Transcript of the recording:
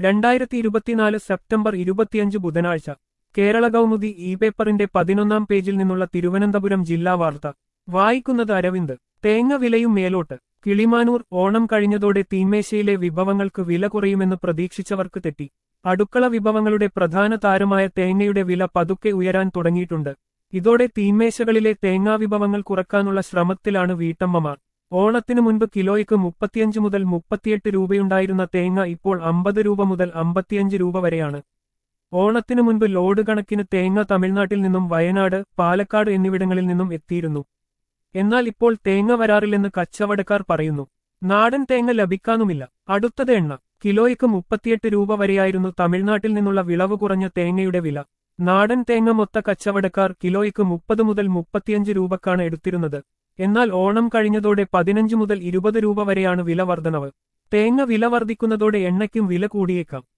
രണ്ടായിരത്തി ഇരുപത്തിനാല് സെപ്റ്റംബർ ഇരുപത്തിയഞ്ച് ബുധനാഴ്ച കേരള കൗമുദി ഇ പേപ്പറിന്റെ പതിനൊന്നാം പേജിൽ നിന്നുള്ള തിരുവനന്തപുരം ജില്ലാ വാർത്ത വായിക്കുന്നത് അരവിന്ദ് തേങ്ങ വിലയും മേലോട്ട് കിളിമാനൂർ ഓണം കഴിഞ്ഞതോടെ തീന്മേശയിലെ വിഭവങ്ങൾക്ക് വില കുറയുമെന്ന് പ്രതീക്ഷിച്ചവർക്ക് തെറ്റി അടുക്കള വിഭവങ്ങളുടെ പ്രധാന താരമായ തേങ്ങയുടെ വില പതുക്കെ ഉയരാൻ തുടങ്ങിയിട്ടുണ്ട് ഇതോടെ തീന്മേശകളിലെ തേങ്ങാ വിഭവങ്ങൾ കുറക്കാനുള്ള ശ്രമത്തിലാണ് വീട്ടമ്മമാർ ഓണത്തിനു മുൻപ് കിലോയ്ക്ക് മുപ്പത്തിയഞ്ച് മുതൽ മുപ്പത്തിയെട്ട് രൂപയുണ്ടായിരുന്ന തേങ്ങ ഇപ്പോൾ അമ്പത് രൂപ മുതൽ അമ്പത്തിയഞ്ച് രൂപ വരെയാണ് ഓണത്തിനു മുൻപ് ലോഡ് കണക്കിന് തേങ്ങ തമിഴ്നാട്ടിൽ നിന്നും വയനാട് പാലക്കാട് എന്നിവിടങ്ങളിൽ നിന്നും എത്തിയിരുന്നു എന്നാൽ ഇപ്പോൾ തേങ്ങ വരാറില്ലെന്ന് കച്ചവടക്കാർ പറയുന്നു നാടൻ തേങ്ങ ലഭിക്കാനുമില്ല അടുത്തത് എണ്ണ കിലോയ്ക്ക് മുപ്പത്തിയെട്ട് രൂപ വരെയായിരുന്നു തമിഴ്നാട്ടിൽ നിന്നുള്ള വിളവ് കുറഞ്ഞ തേങ്ങയുടെ വില നാടൻ തേങ്ങ മൊത്ത കച്ചവടക്കാർ കിലോയ്ക്ക് മുപ്പത് മുതൽ മുപ്പത്തിയഞ്ച് രൂപക്കാണ് എടുത്തിരുന്നത് എന്നാൽ ഓണം കഴിഞ്ഞതോടെ പതിനഞ്ച് മുതൽ ഇരുപത് രൂപ വരെയാണ് വില വർധനവ് തേങ്ങ വില വർദ്ധിക്കുന്നതോടെ എണ്ണയ്ക്കും വില കൂടിയേക്കാം